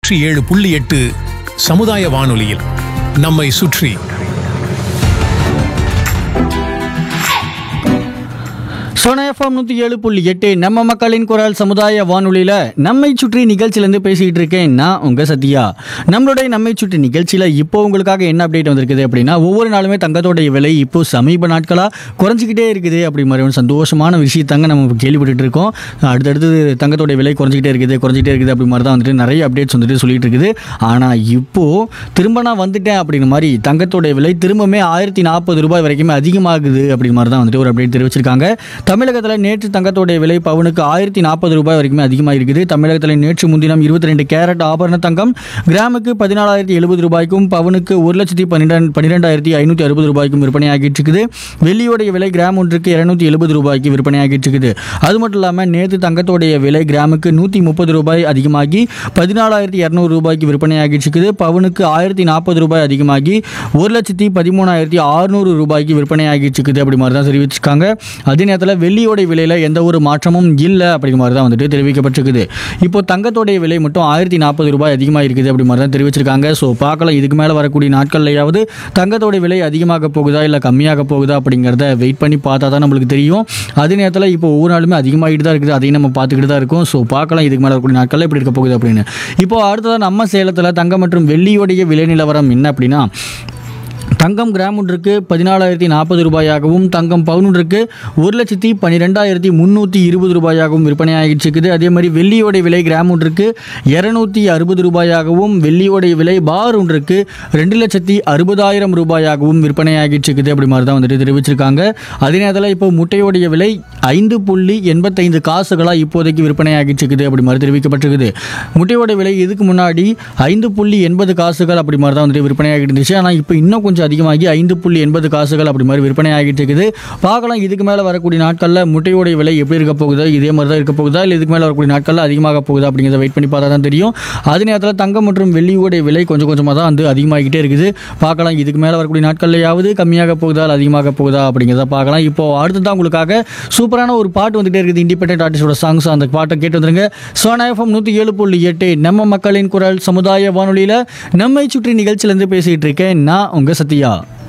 நூற்றி ஏழு புள்ளி எட்டு சமுதாய வானொலியில் நம்மை சுற்றி சோனா எஃப்எம் நூற்றி ஏழு புள்ளி எட்டு நம்ம மக்களின் குரல் சமுதாய வானொலியில் நம்மை சுற்றி நிகழ்ச்சியிலேருந்து பேசிக்கிட்டு இருக்கேன் நான் உங்கள் சத்யா நம்மளுடைய நம்மை சுற்றி நிகழ்ச்சியில் இப்போ உங்களுக்காக என்ன அப்டேட் வந்திருக்குது அப்படின்னா ஒவ்வொரு நாளுமே தங்கத்தோடைய விலை இப்போ சமீப நாட்களாக குறைஞ்சிக்கிட்டே இருக்குது அப்படி மாதிரி ஒரு சந்தோஷமான விஷயத்தாங்க நம்ம கேள்விப்பட்டு இருக்கோம் அடுத்தடுத்து தங்கத்தோடைய விலை குறைஞ்சிக்கிட்டே இருக்குது குறைஞ்சிக்கிட்டே இருக்குது அப்படி மாதிரி தான் வந்துட்டு நிறைய அப்டேட்ஸ் வந்துட்டு சொல்லிட்டு இருக்குது ஆனால் இப்போது திரும்ப நான் வந்துட்டேன் அப்படிங்கிற மாதிரி தங்கத்தோடைய விலை திரும்பவுமே ஆயிரத்தி நாற்பது ரூபாய் வரைக்குமே அதிகமாகுது அப்படி மாதிரி தான் வந்துட்டு ஒரு அப்டேட் தெரிவிச்சிருக்காங்க தமிழகத்தில் நேற்று தங்கத்தோடைய விலை பவுனுக்கு ஆயிரத்தி நாற்பது ரூபாய் வரைக்குமே அதிகமாக இருக்குது தமிழகத்தில் நேற்று முன்தினம் இருபத்தி ரெண்டு கேரட் ஆபரண தங்கம் கிராமுக்கு பதினாலாயிரத்தி எழுபது ரூபாய்க்கும் பவுனுக்கு ஒரு லட்சத்தி பன்னிரெண்டு பன்னிரெண்டாயிரத்தி ஐநூற்றி அறுபது ரூபாய்க்கும் விற்பனையாகிட்டு இருக்குது வெள்ளியோடைய விலை கிராம் ஒன்றுக்கு இருநூத்தி எழுபது ரூபாய்க்கு விற்பனையாகிட்டு இருக்குது அது மட்டும் இல்லாமல் நேற்று தங்கத்தோடைய விலை கிராமுக்கு நூற்றி முப்பது ரூபாய் அதிகமாகி பதினாலாயிரத்தி இரநூறு ரூபாய்க்கு விற்பனையாகிட்டு இருக்குது பவுனுக்கு ஆயிரத்தி நாற்பது ரூபாய் அதிகமாகி ஒரு லட்சத்தி பதிமூணாயிரத்தி அறுநூறு ரூபாய்க்கு விற்பனையாகிட்டு இருக்குது அப்படி மாதிரி தான் தெரிவிச்சிருக்காங்க அதே நேரத்தில் வெள்ளியோடைய விலையில் எந்த ஒரு மாற்றமும் இல்லை அப்படிங்கிற மாதிரி தான் வந்துட்டு தெரிவிக்கப்பட்டிருக்குது இப்போ தங்கத்தோடைய விலை மட்டும் ஆயிரத்தி நாற்பது ரூபாய் அதிகமாக இருக்குது அப்படி மாதிரி தான் தெரிவிச்சிருக்காங்க ஸோ பார்க்கலாம் இதுக்கு மேலே வரக்கூடிய நாட்கள்லையாவது தங்கத்தோடைய விலை அதிகமாக போகுதா இல்லை கம்மியாக போகுதா அப்படிங்கிறத வெயிட் பண்ணி பார்த்தா தான் நம்மளுக்கு தெரியும் அதே நேரத்தில் இப்போ ஒவ்வொரு நாளுமே அதிகமாகிட்டு தான் இருக்குது அதையும் நம்ம பார்த்துக்கிட்டு தான் இருக்கும் ஸோ பார்க்கலாம் இதுக்கு மேலே வரக்கூடிய நாட்களில் எப்படி இருக்க போகுது அப்படின்னு இப்போ அடுத்ததாக நம்ம சேலத்தில் தங்கம் மற்றும் வெள்ளியோடைய விலை நிலவரம் என்ன அப்படின்னா தங்கம் கிராம் ஒன்றுக்கு பதினாலாயிரத்தி நாற்பது ரூபாயாகவும் தங்கம் பவுன் ஒன்றுக்கு ஒரு லட்சத்தி பன்னிரெண்டாயிரத்தி முந்நூற்றி இருபது ரூபாயாகவும் விற்பனையாகிட்டு இருக்குது அதே மாதிரி வெள்ளியோடைய விலை கிராம் ஒன்றுக்கு இரநூத்தி அறுபது ரூபாயாகவும் வெள்ளியோடைய விலை பார் ஒன்றுக்கு ரெண்டு லட்சத்தி அறுபதாயிரம் ரூபாயாகவும் விற்பனையாகிட்டு இருக்குது அப்படி மாதிரி தான் வந்துட்டு தெரிவிச்சிருக்காங்க அதே நேரத்தில் இப்போ முட்டையோடைய விலை ஐந்து புள்ளி எண்பத்தைந்து காசுகளாக இப்போதைக்கு விற்பனையாகிட்டு இருக்குது அப்படி மாதிரி தெரிவிக்கப்பட்டிருக்குது முட்டையோட விலை இதுக்கு முன்னாடி ஐந்து புள்ளி எண்பது காசுகள் அப்படி மாதிரி தான் வந்துட்டு விற்பனையாகிட்டு இருந்துச்சு ஆனால் இப்போ இன்னும் கொஞ்சம் அதிகமாகி ஐந்து புள்ளி எண்பது காசுகள் அப்படி மாதிரி விற்பனை ஆகிட்டு இருக்குது பார்க்கலாம் இதுக்கு மேலே வரக்கூடிய நாட்களில் முட்டையோடைய விலை எப்படி இருக்க போகுதா இதே மாதிரி தான் இருக்க போகுதா இல்லை இதுக்கு மேலே வரக்கூடிய நாட்களில் அதிகமாக போகுதா அப்படிங்கிறத வெயிட் பண்ணி பார்த்தா தான் தெரியும் அதே நேரத்தில் தங்கம் மற்றும் வெள்ளியோடைய விலை கொஞ்சம் கொஞ்சமாக தான் வந்து அதிகமாகிட்டே இருக்குது பார்க்கலாம் இதுக்கு மேலே வரக்கூடிய நாட்கள்லையாவது கம்மியாக போகுதா இல்லை அதிகமாக போகுதா அப்படிங்கிறத பார்க்கலாம் இப்போ அடுத்ததான் உங்களுக்காக சூப்பரான ஒரு பாட்டு வந்துட்டே இருக்குது இண்டிபெண்டன்ட் ஆர்டிஸ்டோட சாங்ஸ் அந்த பாட்டை கேட்டு வந்துருங்க சோனா எஃப்எம் நூற்றி ஏழு புள்ளி எட்டு நம்ம மக்களின் குரல் சமுதாய வானொலியில் நம்மை சுற்றி நிகழ்ச்சியிலேருந்து பேசிகிட்டு இருக்கேன் நான் உங்கள் சத்யா